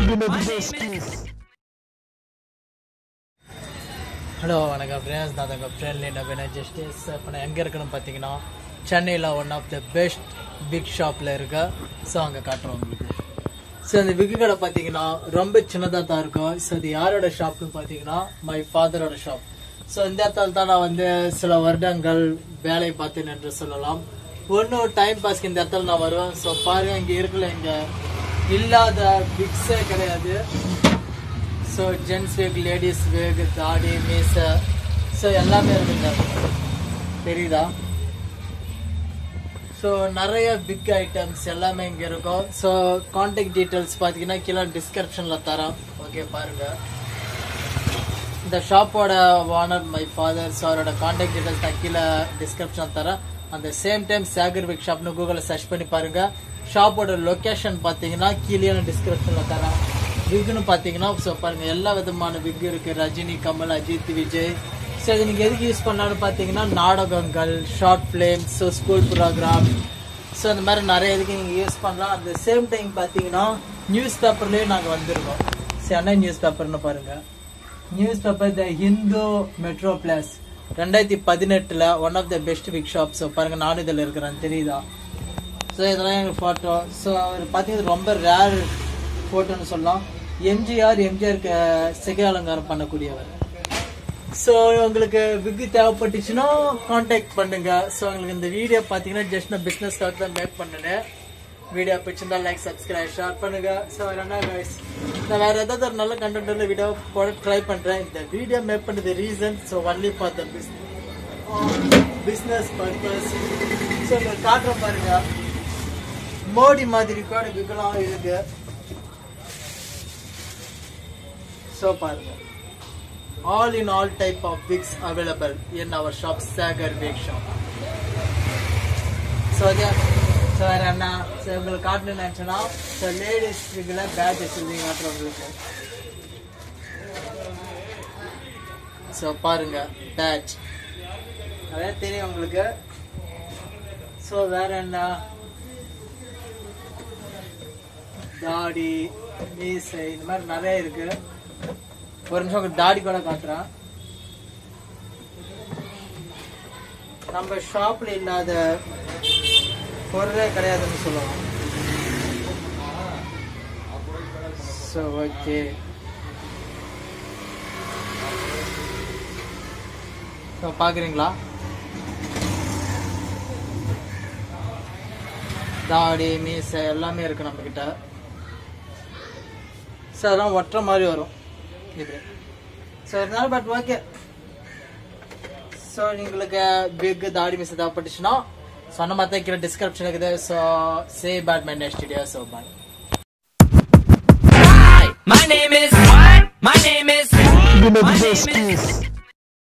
Hello வணக்கம் friends நான் எங்கள் ஃப்ரெண்ட்லி நவீன ஜஸ்டிஸ் இப்போ நான் எங்கே இருக்கணும் பார்த்தீங்கன்னா சென்னையில் one of the best wig ஷாப்பில் இருக்க ஸோ அங்கே காட்டுறோம் உங்களுக்கு ஸோ அந்த பிக் கடை பார்த்தீங்கன்னா ரொம்ப சின்னதாக தான் இருக்கும் ஸோ இது யாரோட ஷாப்னு பார்த்தீங்கன்னா மை ஃபாதரோட ஷாப் ஸோ இந்த இடத்துல தான் நான் வந்து சில வருடங்கள் வேலை பார்த்தேன் என்று சொல்லலாம் ஒன்றும் டைம் பாஸ்க்கு இந்த இடத்துல நான் வருவேன் ஸோ பாருங்க இங்கே இருக்கல இங்கே இல்லாத பிக்ஸே கிடையாது so gents wig ladies wig தாடி மீசை ஸோ எல்லாமே இருக்குங்க தெரியுதா ஸோ நிறைய பிக் ஐட்டம்ஸ் எல்லாமே இங்கே இருக்கும் ஸோ காண்டாக்ட் டீட்டெயில்ஸ் பார்த்தீங்கன்னா கீழே டிஸ்கிரிப்ஷனில் தரேன் ஓகே பாருங்க இந்த ஷாப்போட ஓனர் மை ஃபாதர் ஸோ அவரோட காண்டாக்ட் டீட்டெயில்ஸ் நான் கீழே டிஸ்கிரிப்ஷன் தரேன் அந்த சேம் டைம் சாகர் பிக் ஷாப்னு கூகுளில் சர்ச் பண்ணி பாருங்க ஷாப்போட லொக்கேஷன் பார்த்தீங்கன்னா கீழே டிஸ்கிரிப்ஷனில் தரேன் விக்னு பார்த்தீங்கன்னா ஸோ பாருங்க எல்லா விதமான விக் இருக்கு ரஜினி கமல் அஜித் விஜய் ஸோ இது நீங்கள் எதுக்கு யூஸ் பண்ணலாம்னு பார்த்தீங்கன்னா நாடகங்கள் short films so school program so இந்த மாதிரி நிறைய இதுக்கு நீங்கள் யூஸ் பண்ணலாம் அந்த சேம் டைம் பார்த்தீங்கன்னா நியூஸ் பேப்பர்லேயே நாங்கள் வந்திருக்கோம் ஸோ என்ன நியூஸ் பேப்பர்னு பாருங்கள் news paper the Hindu metro plus ரெண்டாயிரத்தி பதினெட்டில் one of the best wig shop so பாருங்கள் நானும் இதில் இருக்கிறேன் தெரியுதா ஸோ இதெல்லாம் எங்கள் ஃபோட்டோ ஸோ அவர் பார்த்தீங்கன்னா ரொம்ப ரேர் ஃபோட்டோன்னு சொல்லலாம் எம்ஜிஆர் எம்ஜிஆருக்கு சிகை அலங்காரம் பண்ணக்கூடியவர் ஸோ உங்களுக்கு விக்கு தேவைப்பட்டுச்சுன்னா காண்டாக்ட் பண்ணுங்க ஸோ உங்களுக்கு இந்த வீடியோ பார்த்தீங்கன்னா ஜஸ்ட் நான் பிஸ்னஸ்க்காக தான் மேக் பண்ணினேன் வீடியோ பிடிச்சிருந்தா லைக் சப்ஸ்கிரைப் ஷேர் பண்ணுங்க ஸோ என்ன guys நான் வேற ஏதாவது ஒரு நல்ல கண்டென்ட் உள்ள வீடியோ போட ட்ரை பண்றேன் இந்த வீடியோ மேக் பண்ணது reason so only for the business purpose so உங்களுக்கு காட்டுறேன் பாருங்க மோடி மாதிரி கூட விக்கலாம் இருக்கு ஸோ பாருங்க all in all type of wigs available in our shop Sagar Wig Shop. So அதே ஸோ வேறு என்ன ஸோ உங்களுக்கு காட்டணும்னு நினச்சோன்னா ஸோ லேடிஸ் விகில் பேட்ச் வச்சுருந்தீங்க காட்டுறோம் உங்களுக்கு ஸோ பாருங்க பேட்ச் அதே தெரியும் உங்களுக்கு ஸோ வேற என்ன தாடி மீசை இந்த மாதிரி நிறைய இருக்கு ஒரு நிமிஷம் உங்களுக்கு தாடி கூட காட்டுறேன் நம்ம ஷாப்ல இல்லாத பொருளே கிடையாதுன்னு சொல்லலாம் ஸோ ஓகே ஸோ பார்க்குறீங்களா தாடி மீசை எல்லாமே இருக்கு நம்ம கிட்ட ஸோ அதெல்லாம் ஒட்டுற மாதிரி வரும் இது ஸோ இருந்தாலும் பட் ஓகே ஸோ உங்களுக்கு பிக் தாடி மிஸ் தேவைப்பட்டுச்சுன்னா சொன்ன மாதிரி தான் கீழே டிஸ்கிரிப்ஷன் இருக்குது so say bad my next video so bye My name is. My name is. My name is.